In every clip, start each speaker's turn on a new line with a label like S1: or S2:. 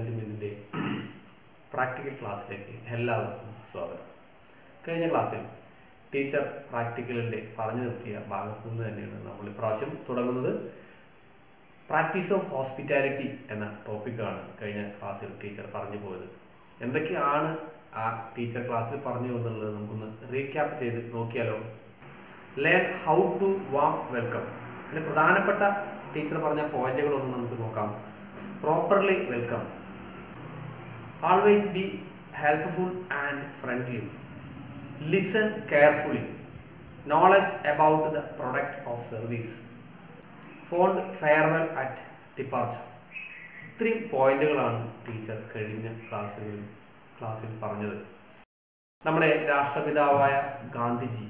S1: മാനേജ്മെൻറ്റിൻ്റെ practical ക്ലാസ്സിലേക്ക് എല്ലാവർക്കും സ്വാഗതം കഴിഞ്ഞ ക്ലാസ്സിൽ ടീച്ചർ പ്രാക്ടിക്കലിൻ്റെ പറഞ്ഞു നിർത്തിയ ഭാഗത്തു നിന്ന് തന്നെയാണ് നമ്മൾ ഇപ്രാവശ്യം തുടങ്ങുന്നത് പ്രാക്ടീസ് ഓഫ് ഹോസ്പിറ്റാലിറ്റി എന്ന ടോപ്പിക്കാണ് കഴിഞ്ഞ ക്ലാസ്സിൽ ടീച്ചർ പറഞ്ഞു പോയത് എന്തൊക്കെയാണ് ആ ടീച്ചർ ക്ലാസ്സിൽ പറഞ്ഞു എന്നുള്ളത് നമുക്കൊന്ന് റീക്യാപ്പ് ചെയ്ത് നോക്കിയാലോ learn how to warm welcome അതിന് പ്രധാനപ്പെട്ട ടീച്ചർ പറഞ്ഞ പോയിന്റുകളൊന്നും നമുക്ക് നോക്കാം properly welcome always be helpful and friendly listen carefully knowledge about the product of service fond farewell at departure ഇത്രയും പോയിന്റുകളാണ് ടീച്ചർ കഴിഞ്ഞ ക്ലാസ്സുകളിൽ ക്ലാസ്സിൽ പറഞ്ഞത് നമ്മുടെ രാഷ്ട്രപിതാവായ ഗാന്ധിജി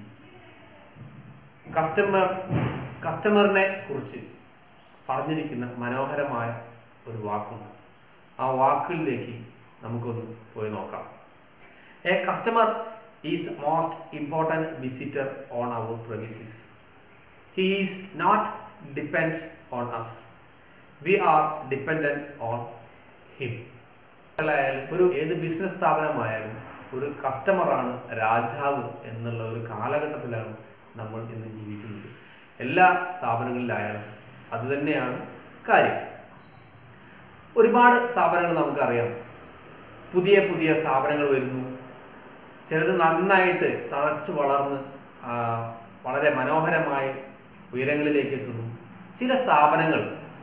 S1: കസ്റ്റമർ കസ്റ്റമറിനെ കുറിച്ച് പറഞ്ഞിരിക്കുന്ന മനോഹരമായ ഒരു വാക്കുണ്ട് ആ വാക്കുകളിലേക്ക് നമുക്കൊന്ന് പോയി നോക്കാം a customer is most important visitor on our premises he is not depend on us we are dependent on him ഒരു ഏത് ബിസിനസ് സ്ഥാപനമായാലും ഒരു കസ്റ്റമറാണ് രാജാവ് എന്നുള്ള ഒരു കാലഘട്ടത്തിലാണ് നമ്മൾ ഇന്ന് ജീവിക്കുന്നത് എല്ലാ സ്ഥാപനങ്ങളിലായാലും അത് തന്നെയാണ് കാര്യം ഒരുപാട് സ്ഥാപനങ്ങൾ നമുക്കറിയാം പുതിയ പുതിയ സ്ഥാപനങ്ങൾ വരുന്നു ചിലത് നന്നായിട്ട് തഴച്ചു വളർന്ന് ആ, വളരെ മനോഹരമായി ഉയരങ്ങളിലേക്ക് എത്തുന്നു ചില സ്ഥാപനങ്ങൾ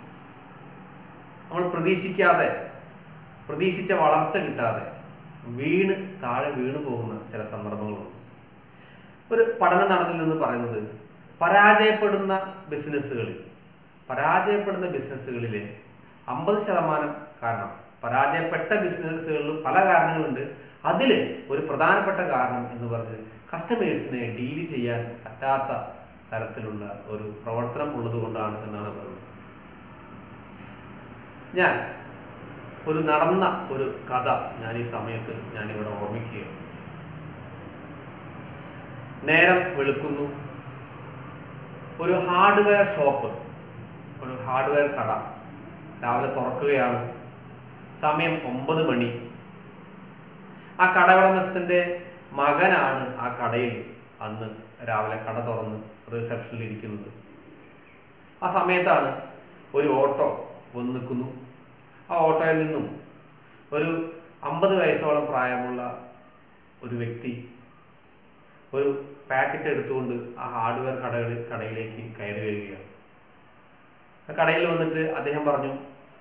S1: നമ്മൾ പ്രതീക്ഷിക്കാതെ പ്രതീക്ഷിച്ച വളർച്ച കിട്ടാതെ വീണ് താഴെ വീണു പോകുന്ന ചില സന്ദർഭങ്ങളുണ്ട് ഒരു പഠനം നടന്നില്ലെന്ന് പറയുന്നത് പരാജയപ്പെടുന്ന ബിസിനസ്സുകളിൽ പരാജയപ്പെടുന്ന ബിസിനസ്സുകളിലെ അമ്പത് ശതമാനം കാരണം പരാജയപ്പെട്ട ബിസിനസ്സുകളിൽ പല കാരണങ്ങളുണ്ട് അതിൽ ഒരു പ്രധാനപ്പെട്ട കാരണം എന്ന് പറഞ്ഞത് കസ്റ്റമേഴ്സിനെ ഡീല് ചെയ്യാൻ പറ്റാത്ത തരത്തിലുള്ള ഒരു പ്രവർത്തനം ഉള്ളത് കൊണ്ടാണ് എന്നാണ് പറയുന്നത് ഞാൻ ഒരു നടന്ന ഒരു കഥ ഞാൻ ഈ സമയത്ത് ഞാനിവിടെ ഓർമ്മിക്കുകയാണ് നേരം വെളുക്കുന്നു ഒരു ഹാർഡ്വെയർ ഷോപ്പ് ഒരു ഹാർഡ്വെയർ കട രാവിലെ തുറക്കുകയാണ് സമയം ഒമ്പത് മണി ആ കടയുടമസ്ഥന്റെ മകനാണ് ആ കടയിൽ അന്ന് രാവിലെ കട തുറന്ന് റിസപ്ഷനിൽ ഇരിക്കുന്നത് ആ സമയത്താണ് ഒരു ഓട്ടോ വന്ന് നിൽക്കുന്നു ആ ഓട്ടോയിൽ നിന്നും ഒരു അമ്പത് വയസ്സോളം പ്രായമുള്ള ഒരു വ്യക്തി ഒരു പാക്കറ്റ് എടുത്തുകൊണ്ട് ആ ഹാർഡ്വെയർ കടകളിൽ കടയിലേക്ക് കയറി വരികയാണ് ആ കടയിൽ വന്നിട്ട് അദ്ദേഹം പറഞ്ഞു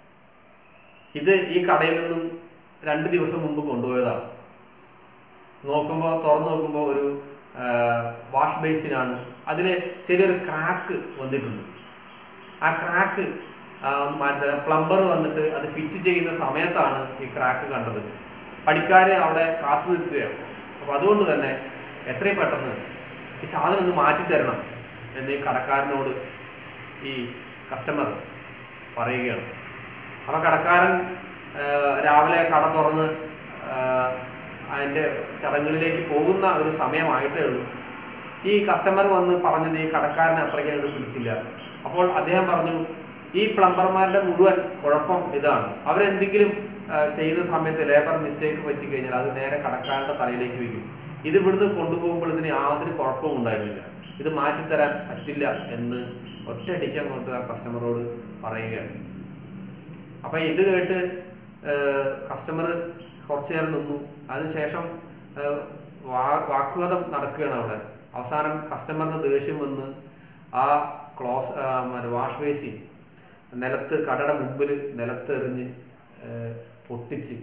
S1: ഇത് ഈ കടയിൽ നിന്നും രണ്ട് ദിവസം മുമ്പ് കൊണ്ടുപോയതാണ് നോക്കുമ്പോൾ തുറന്നു നോക്കുമ്പോൾ ഒരു വാഷ് ബേസിനാണ് അതിൽ ചെറിയൊരു ക്രാക്ക് വന്നിട്ടുണ്ട് ആ ക്രാക്ക് മാറ്റി പ്ലംബർ വന്നിട്ട് അത് ഫിറ്റ് ചെയ്യുന്ന സമയത്താണ് ഈ ക്രാക്ക് കണ്ടത് പണിക്കാരെ അവിടെ കാത്തു നിൽക്കുകയാണ് അപ്പോൾ അതുകൊണ്ട് തന്നെ എത്രയും പെട്ടെന്ന് ഈ സാധനം ഒന്ന് മാറ്റി തരണം എന്ന് ഈ കടക്കാരനോട് ഈ കസ്റ്റമർ പറയുകയാണ് അപ്പോൾ കടക്കാരൻ ആ, രാവിലെ കട തുറന്ന് ആ, അതിൻ്റെ ചടങ്ങുകളിലേക്ക് പോകുന്ന ഒരു സമയമായിട്ടേ ഉള്ളൂ ഈ കസ്റ്റമർ വന്ന് പറഞ്ഞത് ഈ കടക്കാരനെ അത്രയ്ക്ക് അങ്ങോട്ട് പിടിച്ചില്ല അപ്പോൾ അദ്ദേഹം പറഞ്ഞു ഈ പ്ലംബർമാരുടെ മുഴുവൻ കുഴപ്പം ഇതാണ് അവരെന്തെങ്കിലും ആ, ചെയ്യുന്ന സമയത്ത് ലേബർ മിസ്റ്റേക്ക് പറ്റി കഴിഞ്ഞാൽ അത് നേരെ കടക്കാരന്റെ തലയിലേക്ക് വയ്ക്കും ഇത് ഇവിടുന്ന് കൊണ്ടുപോകുമ്പോൾ ഇതിന് യാതൊരു കുഴപ്പവും ഉണ്ടായിരുന്നില്ല ഇത് മാറ്റിത്തരാൻ പറ്റില്ല എന്ന് ഒറ്റയടിക്ക് അങ്ങോട്ട് ആ കസ്റ്റമറോട് പറയുകയാണ് അപ്പൊ ഇത് കേട്ട് കസ്റ്റമർ കുറച്ചു നേരം നിന്നു അതിനുശേഷം ഏഹ്, വാ- വാഗ്വാദം നടക്കുകയാണ് അവിടെ അവസാനം കസ്റ്റമറിന് ദേഷ്യം വന്ന് ആ ക്ലോസ് ആ, മറ്റേ വാഷ് ബേസിൻ നിലത്ത് കടയുടെ മുമ്പിൽ നിലത്ത് എറിഞ്ഞ് ഏഹ്, പൊട്ടിച്ച്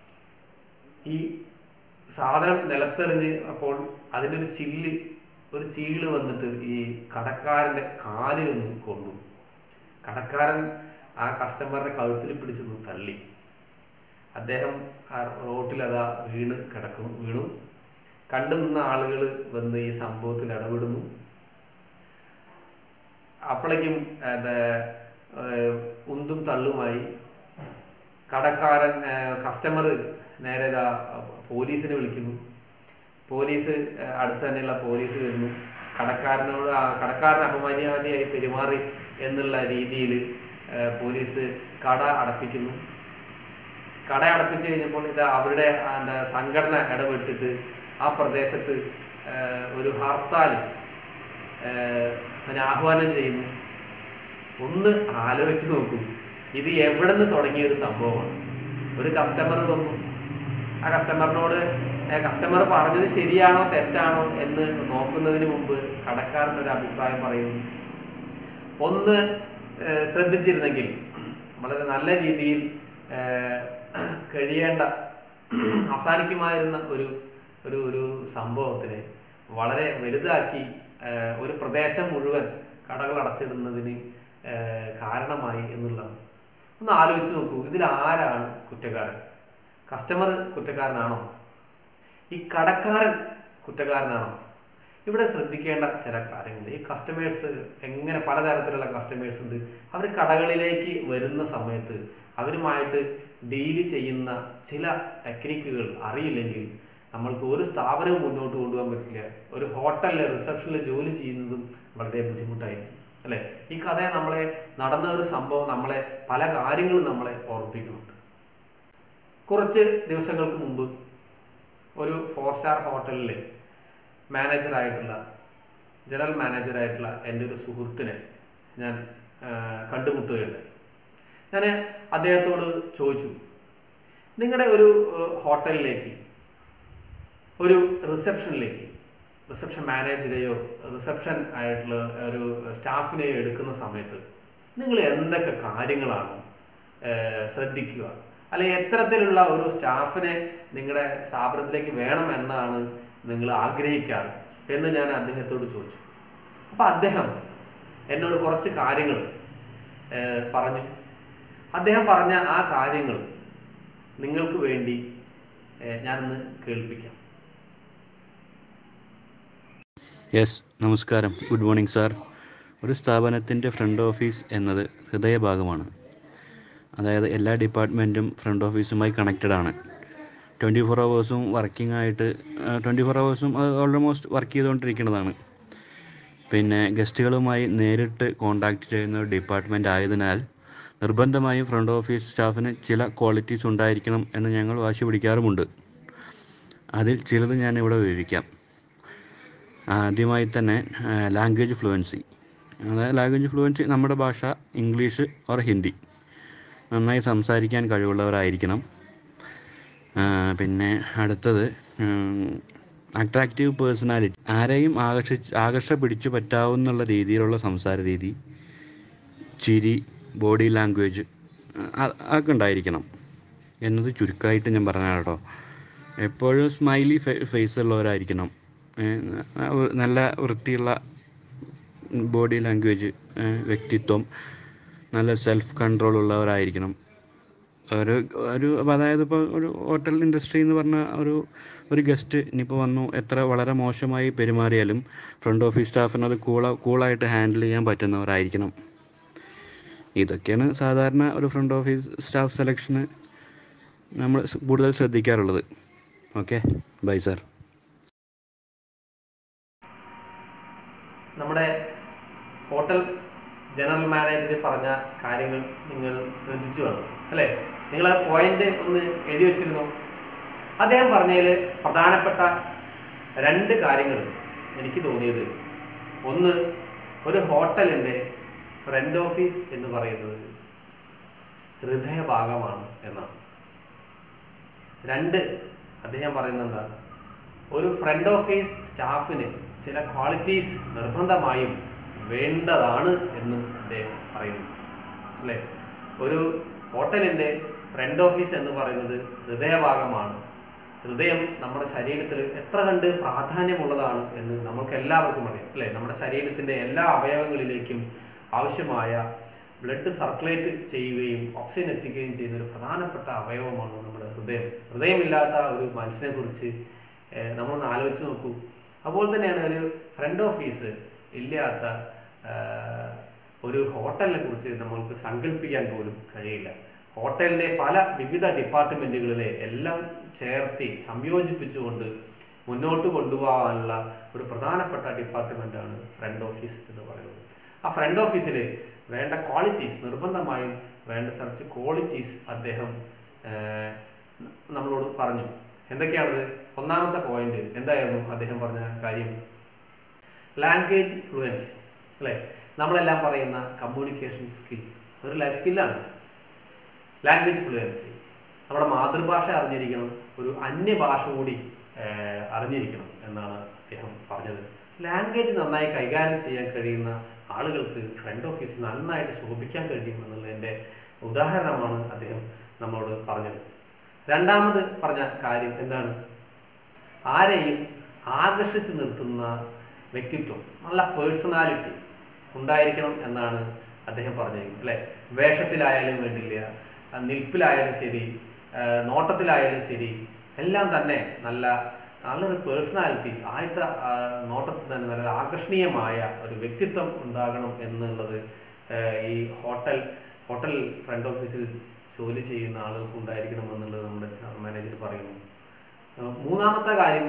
S1: ഈ സാധനം നിലത്തെറിഞ്ഞ് അപ്പോൾ അതിൻ്റെ ഒരു ചില്ല് ഒരു ചീള് വന്നിട്ട് ഈ കടക്കാരന്റെ കാലിൽ നിന്ന് കൊണ്ടു കടക്കാരൻ ആ കസ്റ്റമറിന്റെ കഴുത്തിൽ പിടിച്ചൊന്ന് തള്ളി അദ്ദേഹം ആ റോട്ടിൽ അതാ വീണ് കിടക്കുന്നു വീണു കണ്ടു നിന്ന ആളുകൾ വന്ന് ഈ സംഭവത്തിൽ ഇടപെടുന്നു അപ്പോഴേക്കും എന്താ ഏഹ്, ഉന്തും തള്ളുമായി കടക്കാരൻ കസ്റ്റമർ നേരെ ഇതാ പോലീസിനെ വിളിക്കുന്നു പോലീസ് ഏഹ്, അടുത്ത് തന്നെയുള്ള പോലീസ് വരുന്നു കടക്കാരനോട് ആ കടക്കാരൻ അപമര്യാദയായി പെരുമാറി എന്നുള്ള രീതിയിൽ പോലീസ് കട അടപ്പിക്കുന്നു കട അടപ്പിച്ച് കഴിഞ്ഞപ്പോൾ ഇത് അവരുടെ ആ, എന്താ സംഘടന ഇടപെട്ടിട്ട് ആ പ്രദേശത്ത് ആ, ഒരു ഹർത്താൽ ആ, അതിന് ആഹ്വാനം ചെയ്യുന്നു ഒന്ന് ആലോചിച്ച് നോക്കൂ ഇത് എവിടെ നിന്ന് തുടങ്ങിയ ഒരു സംഭവമാണ് ഒരു കസ്റ്റമർ വന്നു ആ കസ്റ്റമറിനോട് കസ്റ്റമർ പറഞ്ഞത് ശരിയാണോ തെറ്റാണോ എന്ന് നോക്കുന്നതിന് മുമ്പ് കടക്കാരൻ്റെ ഒരു അഭിപ്രായം പറയുന്നു ഒന്ന് ഏഹ്, ശ്രദ്ധിച്ചിരുന്നെങ്കിൽ വളരെ നല്ല രീതിയിൽ ഏഹ്, കഴിയേണ്ട അവസാനിക്കുമായിരുന്ന ഒരു ഒരു ഒരു സംഭവത്തിനെ വളരെ വലുതാക്കി ഏഹ്, ഒരു പ്രദേശം മുഴുവൻ കടകൾ അടച്ചിടുന്നതിന് ഏഹ്, കാരണമായി എന്നുള്ളതാണ് ഒന്ന് ആലോചിച്ച് നോക്കൂ ഇതിൽ ആരാണ് കുറ്റക്കാരൻ കസ്റ്റമർ കുറ്റക്കാരനാണോ ഈ കടക്കാരൻ കുറ്റക്കാരനാണോ ഇവിടെ ശ്രദ്ധിക്കേണ്ട ചില കാര്യങ്ങൾ ഈ കസ്റ്റമേഴ്സ് എങ്ങനെ പലതരത്തിലുള്ള കസ്റ്റമേഴ്സ് ഉണ്ട് അവർ കടകളിലേക്ക് വരുന്ന സമയത്ത് അവരുമായിട്ട് ഡീല് ചെയ്യുന്ന ചില ടെക്നിക്കുകൾ അറിയില്ലെങ്കിൽ നമ്മൾക്ക് ഒരു സ്ഥാപനവും മുന്നോട്ട് കൊണ്ടുപോകാൻ പറ്റില്ല ഒരു ഹോട്ടലിലെ റിസപ്ഷനിൽ ജോലി ചെയ്യുന്നതും വളരെ ബുദ്ധിമുട്ടായിരിക്കും അല്ലെ ഈ കഥ നമ്മളെ നടന്ന ഒരു സംഭവം നമ്മളെ പല കാര്യങ്ങളും നമ്മളെ ഓർമ്മിപ്പിക്കുന്നുണ്ട് കുറച്ച് ദിവസങ്ങൾക്ക് മുമ്പ് ഒരു ഫോർ സ്റ്റാർ ഹോട്ടലിലെ മാനേജറായിട്ടുള്ള ജനറൽ മാനേജറായിട്ടുള്ള എൻ്റെ ഒരു സുഹൃത്തിനെ ഞാൻ ആ, കണ്ടുമുട്ടുകയുണ്ടായി ഞാൻ അദ്ദേഹത്തോട് ചോദിച്ചു നിങ്ങളുടെ ഒരു ആ, ഹോട്ടലിലേക്ക് ഒരു റിസപ്ഷനിലേക്ക് റിസപ്ഷൻ മാനേജരെയോ റിസപ്ഷൻ ആയിട്ടുള്ള ഒരു സ്റ്റാഫിനെയോ എടുക്കുന്ന സമയത്ത് നിങ്ങൾ എന്തൊക്കെ കാര്യങ്ങളാണ് ഏഹ്, ശ്രദ്ധിക്കുക അല്ലെങ്കിൽ എത്തരത്തിലുള്ള ഒരു സ്റ്റാഫിനെ നിങ്ങളുടെ സ്ഥാപനത്തിലേക്ക് വേണം എന്നാണ് നിങ്ങൾ ആഗ്രഹിക്കാറ് എന്ന് ഞാൻ അദ്ദേഹത്തോട് ചോദിച്ചു അപ്പൊ അദ്ദേഹം എന്നോട് കുറച്ച് കാര്യങ്ങൾ ഏഹ്, പറഞ്ഞു അദ്ദേഹം പറഞ്ഞ ആ കാര്യങ്ങൾ നിങ്ങൾക്ക് വേണ്ടി ഏഹ്, ഞാനൊന്ന് കേൾപ്പിക്കാം
S2: യെസ് നമസ്കാരം ഗുഡ് മോർണിംഗ് സാർ ഒരു സ്ഥാപനത്തിൻ്റെ ഫ്രണ്ട് ഓഫീസ് എന്നത് ഹൃദയഭാഗമാണ് അതായത് എല്ലാ ഡിപ്പാർട്ട്മെൻറ്റും ഫ്രണ്ട് ഓഫീസുമായി കണക്റ്റഡ് ആണ് ട്വൻറ്റി ഫോർ അവേഴ്സും വർക്കിംഗ് ആയിട്ട് ട്വൻറ്റി ഫോർ അവേഴ്സും അത് ഓൾമോസ്റ്റ് വർക്ക് ചെയ്തുകൊണ്ടിരിക്കുന്നതാണ് പിന്നെ ഗസ്റ്റുകളുമായി നേരിട്ട് കോണ്ടാക്ട് ചെയ്യുന്ന ഒരു ഡിപ്പാർട്ട്മെൻ്റ് ആയതിനാൽ നിർബന്ധമായും ഫ്രണ്ട് ഓഫീസ് സ്റ്റാഫിന് ചില ക്വാളിറ്റീസ് ഉണ്ടായിരിക്കണം എന്ന് ഞങ്ങൾ വാശി പിടിക്കാറുമുണ്ട് അതിൽ ചിലത് ഞാൻ ഇവിടെ വിവരിക്കാം ആദ്യമായി തന്നെ ലാംഗ്വേജ് ഫ്ലുവൻസി അതായത് ലാംഗ്വേജ് ഫ്ലുവൻസി നമ്മുടെ ഭാഷ ഇംഗ്ലീഷ് ഓർ ഹിന്ദി നന്നായി സംസാരിക്കാൻ കഴിവുള്ളവരായിരിക്കണം ആ, പിന്നെ അടുത്തത് അട്രാക്റ്റീവ് പേഴ്സണാലിറ്റി ആരെയും ആകർഷിച്ച് ആകർഷ പിടിച്ചു പറ്റാവുന്നുള്ള രീതിയിലുള്ള സംസാര രീതി ചിരി ബോഡി ലാംഗ്വേജ് അതൊക്കെ ഉണ്ടായിരിക്കണം എന്നത് ചുരുക്കമായിട്ട് ഞാൻ പറഞ്ഞ കേട്ടോ എപ്പോഴും സ്മൈലി ഫേസ് ഉള്ളവരായിരിക്കണം ഏ, ന- നല്ല വൃത്തിയുള്ള ബോഡി ലാംഗ്വേജ് ഏ, വ്യക്തിത്വം നല്ല സെൽഫ് കൺട്രോൾ ഉള്ളവരായിരിക്കണം ഒരു ഒരു അപ്പോൾ അതായത് ഇപ്പോൾ ഒരു ഹോട്ടൽ ഇൻഡസ്ട്രി എന്ന് പറഞ്ഞ ഒരു ഒരു ഗസ്റ്റ് ഇനിയിപ്പോൾ വന്നു എത്ര വളരെ മോശമായി പെരുമാറിയാലും ഫ്രണ്ട് ഓഫീസ് സ്റ്റാഫിന് അത് കൂള കൂളായിട്ട് ഹാൻഡിൽ ചെയ്യാൻ പറ്റുന്നവരായിരിക്കണം ഇതൊക്കെയാണ് സാധാരണ ഒരു ഫ്രണ്ട് ഓഫീസ് സ്റ്റാഫ് സെലക്ഷന് നമ്മൾ സ് കൂടുതൽ ശ്രദ്ധിക്കാറുള്ളത് ഓക്കെ ബൈ സാർ
S1: നമ്മുടെ ഹോട്ടൽ ജനറൽ മാനേജർ പറഞ്ഞ കാര്യങ്ങൾ നിങ്ങൾ ശ്രദ്ധിച്ചു കാണും അല്ലേ നിങ്ങൾ ആ പോയിന്റ് ഒന്ന് എഴുതി വെച്ചിരുന്നു അദ്ദേഹം പറഞ്ഞതിൽ പ്രധാനപ്പെട്ട രണ്ട് കാര്യങ്ങൾ എനിക്ക് തോന്നിയത് ഒന്ന് ഒരു ഹോട്ടലിൻ്റെ ഫ്രണ്ട് ഓഫീസ് എന്ന് പറയുന്നത് ഹൃദയഭാഗമാണ് എന്നാണ് രണ്ട് അദ്ദേഹം പറയുന്നത് എന്താ ഒരു ഫ്രണ്ട് ഓഫീസ് സ്റ്റാഫിന് ചില ക്വാളിറ്റീസ് നിർബന്ധമായും വേണ്ടതാണ് എന്നും അദ്ദേഹം പറയുന്നു അല്ലേ ഒരു ഹോട്ടലിൻ്റെ ഫ്രണ്ട് ഓഫീസ് എന്ന് പറയുന്നത് ഹൃദയഭാഗമാണ് ഹൃദയം നമ്മുടെ ശരീരത്തിൽ എത്ര കണ്ട് പ്രാധാന്യമുള്ളതാണ് എന്ന് നമുക്ക് എല്ലാവർക്കും അറിയാം അല്ലേ നമ്മുടെ ശരീരത്തിൻ്റെ എല്ലാ അവയവങ്ങളിലേക്കും ആവശ്യമായ ബ്ലഡ് സർക്കുലേറ്റ് ചെയ്യുകയും ഓക്സിജൻ എത്തിക്കുകയും ചെയ്യുന്ന ഒരു പ്രധാനപ്പെട്ട അവയവമാണ് നമ്മുടെ ഹൃദയം ഹൃദയമില്ലാത്ത ഒരു മനുഷ്യനെ കുറിച്ച് ഏഹ്, നമ്മളൊന്ന് ആലോചിച്ച് നോക്കൂ അതുപോലെ തന്നെയാണ് ഒരു ഫ്രണ്ട് ഓഫീസ് ഇല്ലാത്ത ആഹ്, ഒരു ഹോട്ടലിനെ കുറിച്ച് നമ്മൾക്ക് സങ്കല്പിക്കാൻ പോലും കഴിയില്ല ഹോട്ടലിലെ പല വിവിധ ഡിപ്പാർട്ട്മെന്റുകളിലെ എല്ലാം ചേർത്തി സംയോജിപ്പിച്ചുകൊണ്ട് മുന്നോട്ട് കൊണ്ടുപോകാനുള്ള ഒരു പ്രധാനപ്പെട്ട ഡിപ്പാർട്ട്മെന്റാണ് ഫ്രണ്ട് ഓഫീസ് എന്ന് പറയുന്നത് ആ ഫ്രണ്ട് ഓഫീസിൽ വേണ്ട ക്വാളിറ്റീസ് നിർബന്ധമായും വേണ്ട കുറച്ച് ക്വാളിറ്റീസ് അദ്ദേഹം ആഹ്, പറഞ്ഞു എന്തൊക്കെയാണത് ഒന്നാമത്തെ പോയിന്റ് എന്തായിരുന്നു അദ്ദേഹം പറഞ്ഞ കാര്യം ലാംഗ്വേജ് ഫ്ലുവൻസി അല്ലേ നമ്മളെല്ലാം പറയുന്ന കമ്മ്യൂണിക്കേഷൻ സ്കിൽ ഒരു ലൈഫ് സ്കില്ലാണ് ലാംഗ്വേജ് ഫ്ലുവൻസി നമ്മുടെ മാതൃഭാഷ അറിഞ്ഞിരിക്കണം ഒരു അന്യഭാഷ കൂടി ഏഹ്, അറിഞ്ഞിരിക്കണം എന്നാണ് അദ്ദേഹം പറഞ്ഞത് ലാംഗ്വേജ് നന്നായി കൈകാര്യം ചെയ്യാൻ കഴിയുന്ന ആളുകൾക്ക് ഫ്രണ്ട് ഓഫീസിൽ നന്നായിട്ട് ശോഭിക്കാൻ കഴിയും എന്നുള്ളതിൻ്റെ ഉദാഹരണമാണ് അദ്ദേഹം നമ്മളോട് പറഞ്ഞത് രണ്ടാമത് പറഞ്ഞ കാര്യം എന്താണ് ആരെയും ആകർഷിച്ചു നിർത്തുന്ന വ്യക്തിത്വം നല്ല പേഴ്സണാലിറ്റി ഉണ്ടായിരിക്കണം എന്നാണ് അദ്ദേഹം പറഞ്ഞിരിക്കുന്നത് അല്ലെ വേഷത്തിലായാലും വേണ്ടില്ല ആ, നിൽപ്പിലായാലും ശരി ആ, നോട്ടത്തിലായാലും ശരി എല്ലാം തന്നെ നല്ല നല്ലൊരു പേഴ്സണാലിറ്റി ആദ്യത്തെ ആ, നോട്ടത്തിൽ തന്നെ നല്ല ആകർഷണീയമായ ഒരു വ്യക്തിത്വം ഉണ്ടാകണം എന്നുള്ളത് ആ, ഈ ഹോട്ടൽ ഹോട്ടൽ ഫ്രണ്ട് ഓഫീസിൽ ജോലി ചെയ്യുന്ന ആളുകൾക്ക് ഉണ്ടായിരിക്കണം എന്നുള്ളത് നമ്മുടെ മാനേജർ പറയുന്നു ആ, മൂന്നാമത്തെ കാര്യം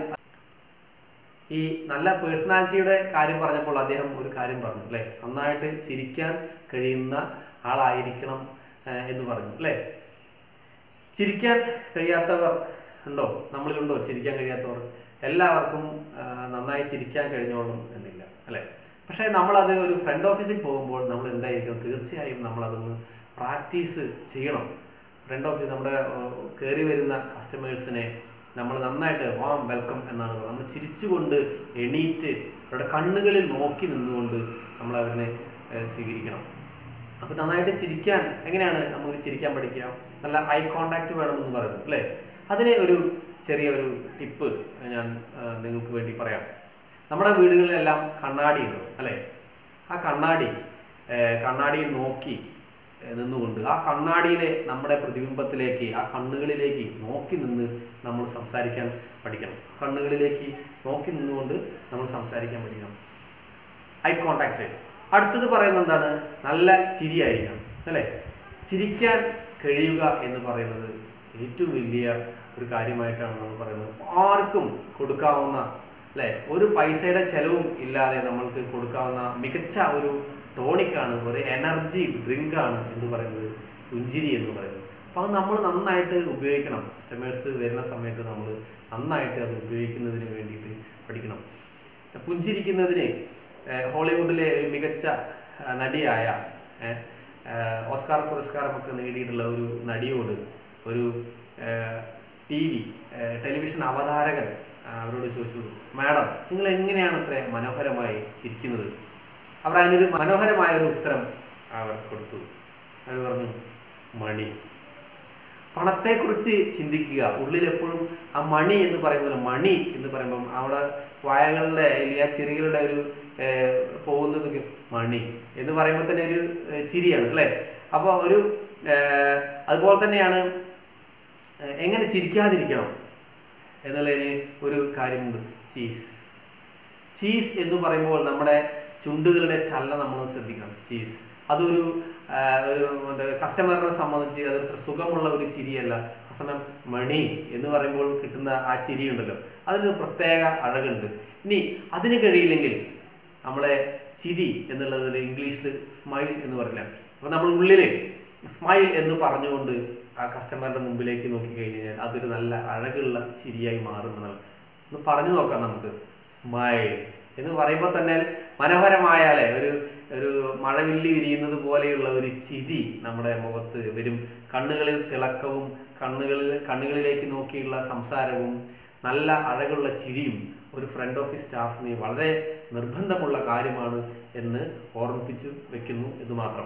S1: ഈ നല്ല പേഴ്സണാലിറ്റിയുടെ കാര്യം പറഞ്ഞപ്പോൾ അദ്ദേഹം ഒരു കാര്യം പറഞ്ഞു അല്ലേ നന്നായിട്ട് ചിരിക്കാൻ കഴിയുന്ന ആളായിരിക്കണം ആ, എന്ന് പറഞ്ഞു അല്ലേ ചിരിക്കാൻ കഴിയാത്തവർ ഉണ്ടോ നമ്മളിലുണ്ടോ ചിരിക്കാൻ കഴിയാത്തവർ എല്ലാവർക്കും ആ, നന്നായി ചിരിക്കാൻ കഴിഞ്ഞോളും എന്നില്ല അല്ലേ പക്ഷേ നമ്മളത് ഒരു ഫ്രണ്ട് ഓഫീസിൽ പോകുമ്പോൾ നമ്മൾ എന്തായിരിക്കണം തീർച്ചയായും നമ്മളതൊന്ന് പ്രാക്ടീസ് ചെയ്യണം ഫ്രണ്ട് ഓഫീസ് നമ്മുടെ കയറി വരുന്ന കസ്റ്റമേഴ്സിനെ നമ്മൾ നന്നായിട്ട് വാം വെൽക്കം എന്നാണ് പറയുന്നത് നമ്മൾ ചിരിച്ചുകൊണ്ട് എണീറ്റ് അവരുടെ കണ്ണുകളിൽ നോക്കി നിന്നുകൊണ്ട് നമ്മൾ അവരെ ഏഹ്, സ്വീകരിക്കണം അപ്പോൾ നന്നായിട്ട് ചിരിക്കാൻ എങ്ങനെയാണ് നമുക്ക് ചിരിക്കാൻ പഠിക്കുക നല്ല ഐ കോണ്ടാക്ട് വേണമെന്ന് പറയുന്നു അല്ലേ അതിന് ഒരു ചെറിയ ഒരു ടിപ്പ് ഞാൻ ആ, നിങ്ങൾക്ക് വേണ്ടി പറയാം നമ്മുടെ വീടുകളിലെല്ലാം കണ്ണാടി ഉണ്ടാവും അല്ലേ ആ കണ്ണാടി ഏർ, കണ്ണാടിയിൽ നോക്കി ഏർ, നിന്നുകൊണ്ട് ആ കണ്ണാടിയിലെ നമ്മുടെ പ്രതിബിംബത്തിലേക്ക് ആ കണ്ണുകളിലേക്ക് നോക്കി നിന്ന് നമ്മൾ സംസാരിക്കാൻ പഠിക്കണം കണ്ണുകളിലേക്ക് നോക്കി നിന്നുകൊണ്ട് നമ്മൾ സംസാരിക്കാൻ പഠിക്കണം ഐ കോണ്ടാക്ട് അടുത്തത് പറയുന്നത് എന്താണ് നല്ല ചിരിയായിരിക്കണം അല്ലേ ചിരിക്കാൻ കഴിയുക എന്ന് പറയുന്നത് ഏറ്റവും വലിയ ഒരു കാര്യമായിട്ടാണ് നമ്മൾ പറയുന്നത് ആർക്കും കൊടുക്കാവുന്ന അല്ലെ ഒരു പൈസയുടെ ചെലവും ഇല്ലാതെ നമ്മൾക്ക് കൊടുക്കാവുന്ന മികച്ച ഒരു ടോണിക്കാണ് ഒരു എനർജി ഡ്രിങ്ക് ആണ് എന്ന് പറയുന്നത് പുഞ്ചിരി എന്ന് പറയുന്നത് അപ്പോൾ അത് നമ്മൾ നന്നായിട്ട് ഉപയോഗിക്കണം കസ്റ്റമേഴ്സ് വരുന്ന സമയത്ത് നമ്മൾ നന്നായിട്ട് അത് ഉപയോഗിക്കുന്നതിന് വേണ്ടിയിട്ട് പഠിക്കണം പുഞ്ചിരിക്കുന്നതിന് ഏഹ്, ഹോളിവുഡിലെ ഒരു മികച്ച ആ, നടിയായ ഏഹ്, ഏഹ്, ഓസ്കാർ പുരസ്കാരമൊക്കെ നേടിയിട്ടുള്ള ഒരു നടിയോട് ഒരു ടി വി ടെലിവിഷൻ അവതാരകൻ ആ, അവരോട് ചോദിച്ചു മാഡം നിങ്ങൾ എങ്ങനെയാണ് ഇത്ര മനോഹരമായി ചിരിക്കുന്നത് അവർ അതിനൊരു മനോഹരമായ ഒരു ഉത്തരം അവർ കൊടുത്തു അവർ പറഞ്ഞു മണി പണത്തെക്കുറിച്ച് ചിന്തിക്കുക ഉള്ളിൽ എപ്പോഴും ആ മണി എന്ന് പറയുന്നത് മണി എന്ന് പറയുമ്പം അവിടെ വായകളുടെ അല്ലെങ്കിൽ ആ ചിരികളുടെ ഒരു ഏർ, പോകുന്നത് മണി എന്ന് പറയുമ്പോൾ തന്നെ ഒരു ഏർ, ചിരിയാണ് അല്ലേ അപ്പോൾ ഒരു ഏർ, അതുപോലെ തന്നെയാണ് ഏർ, എങ്ങനെ ചിരിക്കാതിരിക്കണം എന്നുള്ളതിന് ഒരു കാര്യമുണ്ട് ചീസ് ചീസ് എന്ന് പറയുമ്പോൾ നമ്മുടെ ചുണ്ടുകളുടെ ചലനം നമ്മൾ ശ്രദ്ധിക്കണം ചീസ് അതൊരു ആ, ഒരു കസ്റ്റമറിനെ സംബന്ധിച്ച് അത് അത്ര സുഖമുള്ള ഒരു ചിരിയല്ല അവസാനം മണി എന്ന് പറയുമ്പോൾ കിട്ടുന്ന ആ ചിരി ഉണ്ടല്ലോ അതിന് പ്രത്യേക അഴകുണ്ട് ഇനി അതിന് കഴിയില്ലെങ്കിൽ നമ്മളെ ചിരി എന്നുള്ളതിൽ ഇംഗ്ലീഷിൽ സ്മൈൽ എന്ന് പറയില്ല അപ്പൊ നമ്മൾ ഉള്ളിൽ സ്മൈൽ എന്ന് പറഞ്ഞുകൊണ്ട് ആ കസ്റ്റമറുടെ മുമ്പിലേക്ക് നോക്കി കഴിഞ്ഞാൽ അതൊരു നല്ല അഴകുള്ള ചിരിയായി മാറുമെന്നാണ് ഒന്ന് പറഞ്ഞു നോക്കാം നമുക്ക് സ്മൈൽ എന്ന് പറയുമ്പോൾ തന്നെ മനോഹരമായാലേ ഒരു ഒരു മഴവില്ലി വിരിയുന്നത് പോലെയുള്ള ഒരു ചിരി നമ്മുടെ മുഖത്ത് വരും കണ്ണുകളിൽ തിളക്കവും കണ്ണുകളിൽ കണ്ണുകളിലേക്ക് നോക്കിയുള്ള സംസാരവും നല്ല അഴകുള്ള ചിരിയും ഒരു ഫ്രണ്ട് ഓഫീസ് സ്റ്റാഫിന് വളരെ നിർബന്ധമുള്ള കാര്യമാണ് എന്ന് ഓർമ്മിപ്പിച്ചു വെക്കുന്നു എന്ന് മാത്രം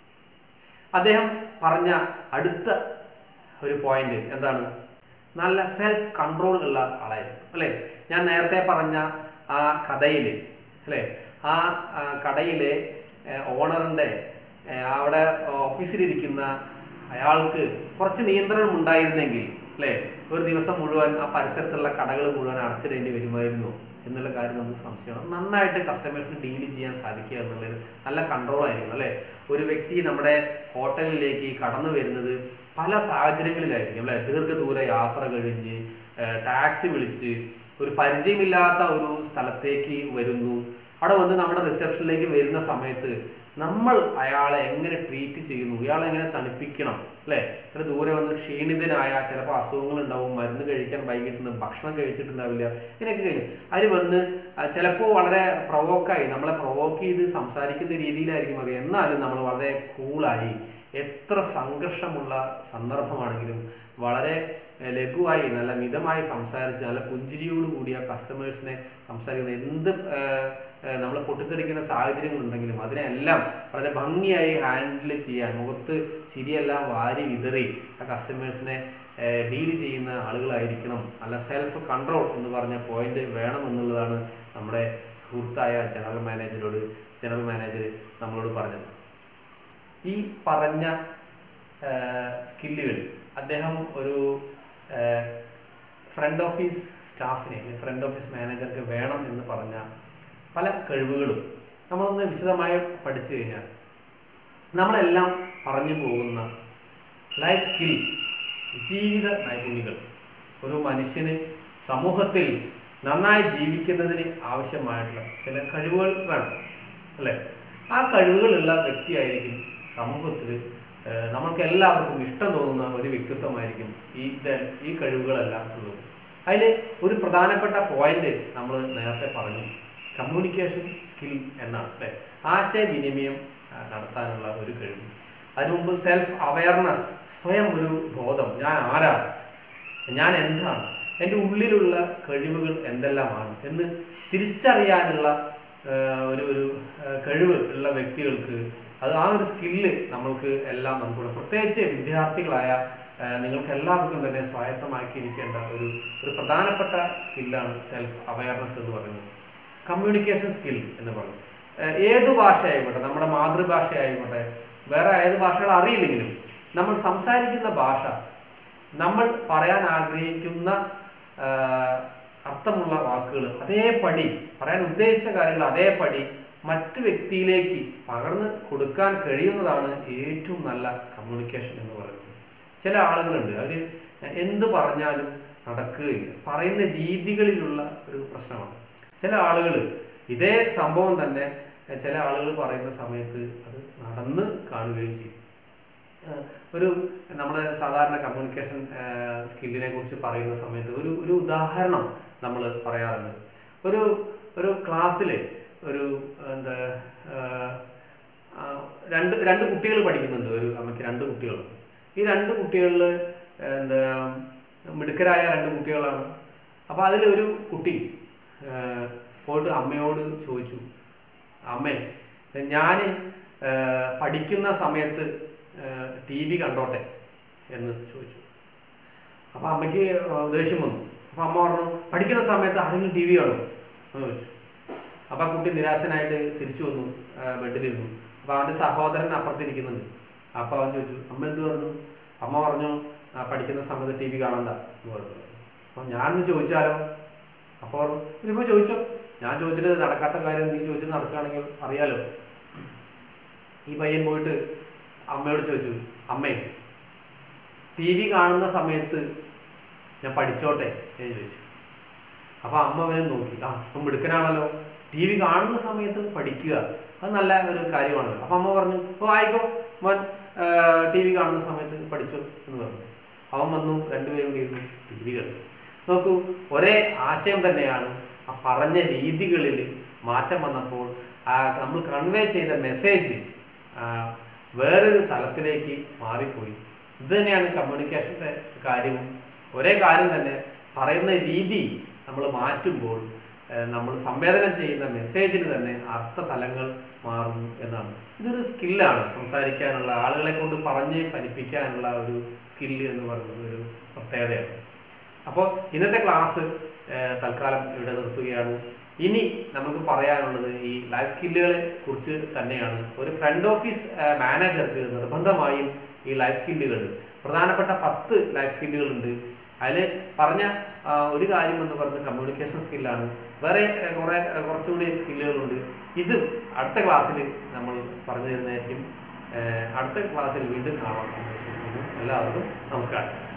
S1: അദ്ദേഹം പറഞ്ഞ അടുത്ത ഒരു പോയിന്റ് എന്താണ് നല്ല സെൽഫ് കൺട്രോൾ ഉള്ള ആളായിരുന്നു അല്ലേ ഞാൻ നേരത്തെ പറഞ്ഞ ആ കഥയിൽ അല്ലേ ആ ആ കടയിലെ ഓണറിന്റെ അവിടെ ഓഫീസിലിരിക്കുന്ന അയാൾക്ക് കുറച്ച് നിയന്ത്രണം ഉണ്ടായിരുന്നെങ്കിൽ അല്ലേ ഒരു ദിവസം മുഴുവൻ ആ പരിസരത്തുള്ള കടകൾ മുഴുവൻ അടച്ചിടേണ്ടി വരുമായിരുന്നു എന്നുള്ള കാര്യം നമുക്ക് സംശയമാണ് നന്നായിട്ട് കസ്റ്റമേഴ്സിന് ഡീൽ ചെയ്യാൻ സാധിക്കുക എന്നുള്ളത് നല്ല കൺട്രോൾ ആയിരിക്കും അല്ലേ ഒരു വ്യക്തി നമ്മുടെ ഹോട്ടലിലേക്ക് കടന്നു വരുന്നത് പല സാഹചര്യങ്ങളിലായിരിക്കും അല്ലെ ദീർഘദൂര യാത്ര കഴിഞ്ഞ് ടാക്സി വിളിച്ച് ഒരു പരിചയമില്ലാത്ത ഒരു സ്ഥലത്തേക്ക് വരുന്നു അവിടെ വന്ന് നമ്മുടെ റിസപ്ഷനിലേക്ക് വരുന്ന സമയത്ത് നമ്മൾ അയാളെ എങ്ങനെ ട്രീറ്റ് ചെയ്യുന്നു ഇയാളെ എങ്ങനെ തണുപ്പിക്കണം അല്ലേ ഇത്ര ദൂരെ വന്ന് ക്ഷീണിതനായ ചിലപ്പോൾ അസുഖങ്ങൾ ഉണ്ടാവും മരുന്ന് കഴിക്കാൻ വൈകിട്ടുണ്ട് ഭക്ഷണം കഴിച്ചിട്ടുണ്ടാവില്ല ഇങ്ങനെയൊക്കെ കഴിഞ്ഞു അവർ വന്ന് ചിലപ്പോൾ വളരെ പ്രൊവോക്കായി നമ്മളെ പ്രൊവോക്ക് ചെയ്ത് സംസാരിക്കുന്ന രീതിയിലായിരിക്കും അറിയാം എന്നാലും നമ്മൾ വളരെ കൂളായി എത്ര സംഘർഷമുള്ള സന്ദർഭമാണെങ്കിലും വളരെ ഏഹ്, ലഘുവായി നല്ല മിതമായി സംസാരിച്ച് നല്ല പുഞ്ചിരിയോട് കൂടിയ കസ്റ്റമേഴ്സിനെ സംസാരിക്കുന്ന എന്ത് നമ്മൾ പൊട്ടിത്തെറിക്കുന്ന സാഹചര്യങ്ങളുണ്ടെങ്കിലും അതിനെല്ലാം വളരെ ഭംഗിയായി ഹാൻഡിൽ ചെയ്യാൻ മുഖത്ത് ചിരിയെല്ലാം വാരി വിതറി ആ കസ്റ്റമേഴ്സിനെ ഡീൽ ചെയ്യുന്ന ആളുകളായിരിക്കണം നല്ല സെൽഫ് കൺട്രോൾ എന്ന് പറഞ്ഞ പോയിന്റ് വേണം എന്നുള്ളതാണ് നമ്മുടെ സുഹൃത്തായ ജനറൽ മാനേജരോട് ജനറൽ മാനേജർ നമ്മളോട് പറഞ്ഞത് ഈ പറഞ്ഞ സ്കില്ലുകൾ അദ്ദേഹം ഒരു ഫ്രണ്ട് ഓഫീസ് സ്റ്റാഫിനെ ഫ്രണ്ട് ഓഫീസ് മാനേജർക്ക് വേണം എന്ന് പറഞ്ഞ പല കഴിവുകളും നമ്മളൊന്ന് വിശദമായി പഠിച്ചു കഴിഞ്ഞാൽ നമ്മളെല്ലാം പറഞ്ഞു പോകുന്ന ലൈഫ് സ്കിൽ ജീവിത നൈപുണ്യങ്ങൾ ഒരു മനുഷ്യന് സമൂഹത്തിൽ നന്നായി ജീവിക്കുന്നതിന് ആവശ്യമായിട്ടുള്ള ചില കഴിവുകൾ വേണം അല്ലേ ആ കഴിവുകളുള്ള വ്യക്തിയായിരിക്കും സമൂഹത്തിൽ ഏഹ്, നമ്മൾക്ക് എല്ലാവർക്കും ഇഷ്ടം തോന്നുന്ന ഒരു വ്യക്തിത്വമായിരിക്കും ഈ ഇത് ഈ കഴിവുകളെല്ലാം ഉള്ളത് അതിൽ ഒരു പ്രധാനപ്പെട്ട പോയിന്റ് നമ്മൾ നേരത്തെ പറഞ്ഞു കമ്മ്യൂണിക്കേഷൻ സ്കിൽ എന്നാണ് അല്ലേ ആശയവിനിമയം ആ, നടത്താനുള്ള ഒരു കഴിവ് അതിനു മുമ്പ് സെൽഫ് അവയർനെസ് സ്വയം ഒരു ബോധം ഞാൻ ആരാണ് ഞാൻ എന്താണ് എൻ്റെ ഉള്ളിലുള്ള കഴിവുകൾ എന്തെല്ലാമാണ് എന്ന് തിരിച്ചറിയാനുള്ള ആ, ഒരു ഒരു ആ, കഴിവ് ഉള്ള വ്യക്തികൾക്ക് അത് ആ ഒരു സ്കില്ല് നമ്മൾക്ക് എല്ലാം നമുക്കുണ്ട് പ്രത്യേകിച്ച് വിദ്യാർത്ഥികളായ ആ, നിങ്ങൾക്ക് എല്ലാവർക്കും തന്നെ സ്വായത്തമാക്കിയിരിക്കേണ്ട ഒരു ഒരു പ്രധാനപ്പെട്ട സ്കില്ലാണ് സെൽഫ് അവയർനെസ് എന്ന് പറയുന്നത് കമ്മ്യൂണിക്കേഷൻ സ്കിൽ എന്ന് പറയും ഏഹ് ഏത് ഭാഷയായിക്കോട്ടെ നമ്മുടെ മാതൃഭാഷയായിക്കോട്ടെ വേറെ ഏത് ഭാഷകൾ അറിയില്ലെങ്കിലും നമ്മൾ സംസാരിക്കുന്ന ഭാഷ നമ്മൾ പറയാൻ ആഗ്രഹിക്കുന്ന ആഹ്, അർത്ഥമുള്ള വാക്കുകൾ അതേപടി പറയാൻ ഉദ്ദേശിച്ച കാര്യങ്ങൾ അതേപടി മറ്റു വ്യക്തിയിലേക്ക് പകർന്ന് കൊടുക്കാൻ കഴിയുന്നതാണ് ഏറ്റവും നല്ല കമ്മ്യൂണിക്കേഷൻ എന്ന് പറയുന്നത് ചില ആളുകളുണ്ട് അവർ എന്ത് പറഞ്ഞാലും നടക്കുകയില്ല പറയുന്ന രീതികളിലുള്ള ഒരു പ്രശ്നമാണ് ചില ആളുകൾ ഇതേ സംഭവം തന്നെ എഹ്, ചില ആളുകൾ പറയുന്ന സമയത്ത് അത് നടന്ന് കാണുകയും ചെയ്യും ഏഹ്, ഒരു നമ്മൾ സാധാരണ കമ്മ്യൂണിക്കേഷൻ സ്കില്ലിനെ കുറിച്ച് പറയുന്ന സമയത്ത് ഒരു ഒരു ഉദാഹരണം നമ്മൾ പറയാറുണ്ട് ഒരു ഒരു ക്ലാസ്സിൽ ഒരു എന്താ ഏഹ്, ആ, രണ്ട് രണ്ട് കുട്ടികൾ പഠിക്കുന്നുണ്ട് ഒരു അമ്മയ്ക്ക് രണ്ട് കുട്ടികൾ ഈ രണ്ട് കുട്ടികളിൽ എന്താ മിടുക്കരായ രണ്ട് കുട്ടികളാണ് അപ്പോൾ അതിൽ ഒരു കുട്ടി ഏഹ്, പോയിട്ട് അമ്മയോട് ചോദിച്ചു അമ്മേ ഞാൻ പഠിക്കുന്ന സമയത്ത് ടി വി കണ്ടോട്ടെ എന്ന് ചോദിച്ചു അപ്പോൾ അമ്മയ്ക്ക് ഏഹ്, ദേഷ്യം വന്നു അപ്പോൾ അമ്മ പറഞ്ഞു പഠിക്കുന്ന സമയത്ത് ആരെങ്കിലും ടി വി കാണും എന്ന് ചോദിച്ചു അപ്പോൾ ആ കുട്ടി നിരാശനായിട്ട് തിരിച്ചു വന്നു ഏഹ്, ബെഡിലിരുന്നു അപ്പോൾ അവൻ്റെ സഹോദരൻ അപ്പുറത്തിരിക്കുന്നുണ്ട് അപ്പോൾ അവൻ ചോദിച്ചു അമ്മ എന്ത് പറഞ്ഞു അമ്മ പറഞ്ഞു "ആ, പഠിക്കുന്ന സമയത്ത് ടി വി കാണണ്ട എന്ന് പറഞ്ഞു അപ്പോൾ ഞാനൊന്ന് ചോദിച്ചാലോ അപ്പോൾ പറഞ്ഞു ഇതിപ്പോൾ ചോദിച്ചോ ഞാൻ ചോദിച്ചിട്ട് നടക്കാത്ത കാര്യം നീ ചോദിച്ചിട്ട് നടക്കുകയാണെങ്കിൽ അറിയാലോ ഈ പയ്യൻ പോയിട്ട് അമ്മയോട് ചോദിച്ചു അമ്മേ ടി വി കാണുന്ന സമയത്ത് ഞാൻ പഠിച്ചോട്ടെ എന്ന് ചോദിച്ചു അപ്പൊ അമ്മ അവനെ നോക്കി ആ അപ്പം മിടുക്കനാണല്ലോ ടി വി കാണുന്ന സമയത്ത് പഠിക്കുക അത് നല്ല ഒരു കാര്യമാണല്ലോ അപ്പൊ അമ്മ പറഞ്ഞു ഓ ആയിക്കോ മോൻ ടി വി കാണുന്ന സമയത്ത് പഠിച്ചു എന്ന് പറഞ്ഞു അവൻ വന്നു രണ്ടുപേരും ഇരുന്നു ടി വി കണ്ടു നോക്കൂ ഒരേ ആശയം തന്നെയാണ് ആ പറഞ്ഞ രീതികളിൽ മാറ്റം വന്നപ്പോൾ ആ നമ്മൾ കൺവേ ചെയ്ത മെസ്സേജ് വേറൊരു തലത്തിലേക്ക് മാറിപ്പോയി ഇത് തന്നെയാണ് കമ്മ്യൂണിക്കേഷൻ്റെ കാര്യവും ഒരേ കാര്യം തന്നെ പറയുന്ന രീതി നമ്മൾ മാറ്റുമ്പോൾ ഏഹ്, നമ്മൾ സംവേദനം ചെയ്യുന്ന മെസ്സേജിന് തന്നെ അർത്ഥതലങ്ങൾ മാറുന്നു എന്നാണ് ഇതൊരു സ്കില്ലാണ് സംസാരിക്കാനുള്ള ആളുകളെ കൊണ്ട് പറഞ്ഞ് ഫലിപ്പിക്കാനുള്ള ഒരു സ്കില്ല് എന്ന് പറയുന്നത് ഒരു പ്രത്യേകതയാണ് അപ്പോൾ ഇന്നത്തെ ക്ലാസ് ഏഹ്, തൽക്കാലം ഇവിടെ നിർത്തുകയാണ് ഇനി നമുക്ക് പറയാനുള്ളത് ഈ ലൈഫ് സ്കില്ലുകളെ കുറിച്ച് തന്നെയാണ് ഒരു ഫ്രണ്ട് ഓഫീസ് മാനേജർക്ക് നിർബന്ധമായും ഈ ലൈഫ് സ്കില്ലുകൾ പ്രധാനപ്പെട്ട പത്ത് ലൈഫ് സ്കില്ലുകളുണ്ട് അതിൽ പറഞ്ഞ ആ, ഒരു കാര്യം എന്ന് പറയുന്നത് കമ്മ്യൂണിക്കേഷൻ സ്കില്ലാണ് വേറെ ഏഹ്, കുറെ ഏഹ്, കുറച്ചുകൂടി സ്കില്ലുകളുണ്ട് ഇത് അടുത്ത ക്ലാസ്സിൽ നമ്മൾ പറഞ്ഞു തരുന്നതായിരിക്കും ഏഹ്, അടുത്ത ക്ലാസ്സിൽ വീണ്ടും കാണാം എന്ന് വിശ്വസിക്കുന്നു എല്ലാവർക്കും നമസ്കാരം